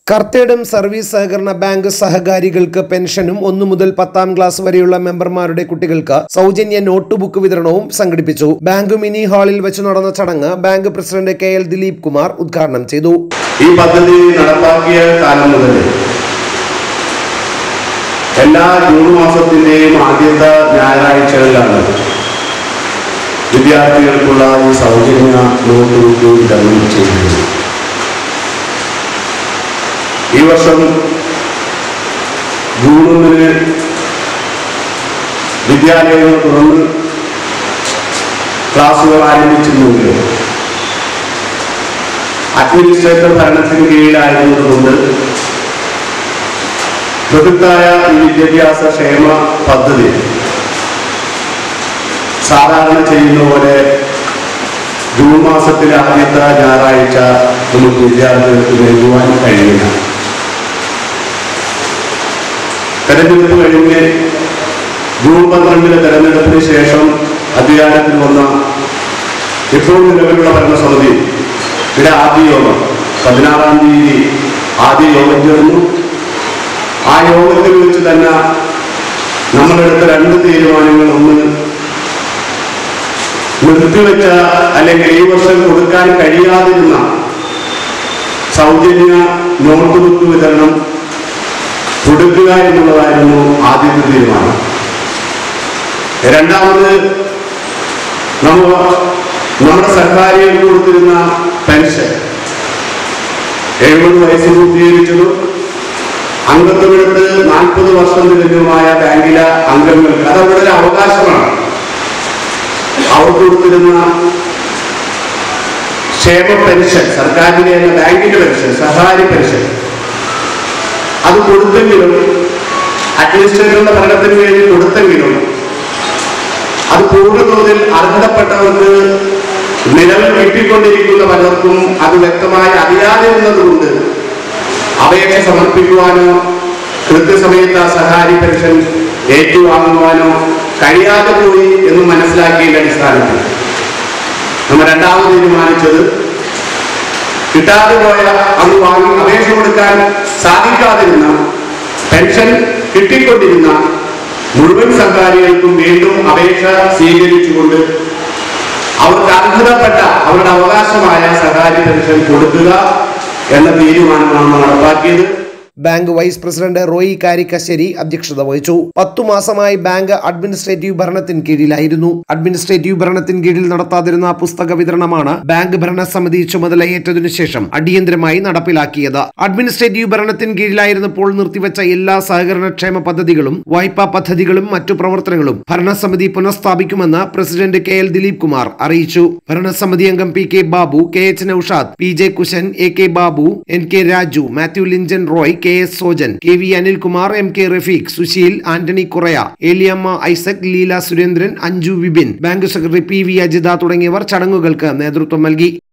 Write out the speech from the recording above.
Karthedam service സഹകരണ bank സഹകാരികൾക്ക് പെൻഷനും ഒന്നു മുതൽ പത്താം ക്ലാസ് വരെയുള്ള മെമ്പർമാരുടെ കുട്ടികൾക്ക് സൗജന്യ നോട്ട് ബുക്ക് വിതരണവും സംഘടിപ്പിച്ചു ബാങ്ക് മിനി ഹാളിൽ വെച്ച് നടന്ന ചടങ്ങ് bank president K L Dileep Kumar ഉദ്ഘാടനം ചെയ്തു ഈ പദ്ധതി നടപ്പാക്കിയ കാലം മുതൽ എല്ലാ ജൂൺ മാസത്തിന്റെയും ആദ്യത്തെ ഞായറാഴ്ചകളിലാണ് വിദ്യാർത്ഥികൾക്കുള്ള ഈ സൗജന്യ നോട്ട് ബുക്ക് വിതരണം ചെയ്യുന്നത് ഈ വർഷം ജൂൺ ഒന്നിന് വിദ്യാലയങ്ങൾ തുറന്ന് ക്ലാസുകൾ ആരംഭിച്ചിരുന്നെങ്കിലും അഡ്മിനിസ്ട്രേറ്റർ ഭരണത്തിന് കീഴിലായിരുന്നതുകൊണ്ട് ബൃഹത്തായ ഈ വിദ്യാഭ്യാസ ക്ഷേമ പദ്ധതി സാധാരണ ചെയ്യുന്ന പോലെ ജൂൺ മാസത്തിലെ ആദ്യത്തെ ഞായറാഴ്ച നമുക്ക് വിദ്യാർത്ഥികൾക്ക് നൽകുവാൻ കഴിയില്ല തെരഞ്ഞെടുപ്പ് കഴിഞ്ഞ് ജൂൺ പന്ത്രണ്ടിലെ തെരഞ്ഞെടുപ്പിന് ശേഷം അധികാരത്തിൽ വന്ന ഇപ്പോൾ നിലവിലുള്ള ഭരണസമിതി ഇവിടെ ആദ്യ യോഗം പതിനാറാം തീയതി ആദ്യ യോഗം ചേർന്നു ആ യോഗത്തിൽ വെച്ച് തന്നെ നമ്മളെടുത്ത രണ്ട് തീരുമാനങ്ങൾ ഒന്ന് നിർത്തിവെച്ച അല്ലെങ്കിൽ ഈ വർഷം കൊടുക്കാൻ കഴിയാതിരുന്ന സൗജന്യ നോട്ട് ബുക്ക് വിതരണം കൊടുക്കുക എന്നുള്ളതായിരുന്നു ആദ്യത്തെ തീരുമാനം രണ്ടാമത് നമ്മൾ നമ്മുടെ സർക്കാരുകൾക്ക് കൊടുത്തിരുന്ന പെൻഷൻ എഴുപത് വയസ്സ് പൂർത്തീകരിച്ചതും അംഗത്വമെടുത്ത് നാൽപ്പത് വർഷം തികഞ്ഞുമായ ബാങ്കിലെ അംഗങ്ങൾക്ക് അത് അവരുടെ ഒരു അവകാശമാണ് അവർക്ക് കൊടുത്തിരുന്ന ക്ഷേമ പെൻഷൻ സർക്കാരിന്റെ അല്ല ബാങ്കിന്റെ പെൻഷൻ സഹായ പെൻഷൻ അത് കൊടുത്തെങ്കിലും അഡ്മിനിസ്ട്രേറ്ററുടെ ഭരണത്തിന് വേണ്ടി കൊടുത്തെങ്കിലും അത് പൂർണ്ണതോതിൽ അർഹതപ്പെട്ടവർക്ക് നിലവിൽ കിട്ടിക്കൊണ്ടിരിക്കുന്ന പലർക്കും അത് വ്യക്തമായി അറിയാതിരുന്നതുകൊണ്ട് അപേക്ഷ സമർപ്പിക്കുവാനോ കൃത്യസമയത്ത് ആ സഹാരി പെൻഷൻ ഏറ്റുവാങ്ങുവാനോ കഴിയാതെ പോയി എന്ന് മനസ്സിലാക്കിയതിന്റെ അടിസ്ഥാനത്തിൽ നമ്മൾ രണ്ടാമത് തീരുമാനിച്ചത് കിട്ടാതെ പോയ അത് വാങ്ങി അപേക്ഷ കൊടുക്കാൻ സാധിക്കാതിരുന്ന പെൻഷൻ കിട്ടിക്കൊണ്ടിരുന്ന മുഴുവൻ സർക്കാരുകൾക്കും വീണ്ടും അപേക്ഷ സ്വീകരിച്ചുകൊണ്ട് അവർക്ക് അർഹതപ്പെട്ട അവരുടെ അവകാശമായ സഹായ പെൻഷൻ കൊടുക്കുക എന്ന തീരുമാനമാണ് നടപ്പാക്കിയത് bank vice president Roy Karikkassery അധ്യക്ഷത വഹിച്ചു പത്തു മാസമായി ബാങ്ക് അഡ്മിനിസ്ട്രേറ്റീവ് ഭരണത്തിന് കീഴിലായിരുന്നു അഡ്മിനിസ്ട്രേറ്റീവ് ഭരണത്തിന് കീഴിൽ നടത്താതിരുന്ന പുസ്തക വിതരണമാണ് ബാങ്ക് ഭരണസമിതി ചുമതലയേറ്റതിനു ശേഷം അടിയന്തരമായി നടപ്പിലാക്കിയത് അഡ്മിനിസ്ട്രേറ്റീവ് ഭരണത്തിന് കീഴിലായിരുന്നപ്പോൾ നിർത്തിവെച്ച എല്ലാ സഹകരണക്ഷേമ പദ്ധതികളും വായ്പാ പദ്ധതികളും മറ്റു പ്രവർത്തനങ്ങളും ഭരണസമിതി പുനഃസ്ഥാപിക്കുമെന്ന് president K L Dileep Kumar അറിയിച്ചു ഭരണസമിതി അംഗം P K Babu K H Noushad P J Kushan A K Babu N K Raju Mathew Linchan Roy K S Sojan K V Anilkumar M K Rafeeq Susheel Antony Kuraya Eliyamma Isaac Leela Surendran Anju Vipin bank secretary P V Ajitha തുടങ്ങിയവർ ചടങ്ങുകൾക്ക് നേതൃത്വം നൽകി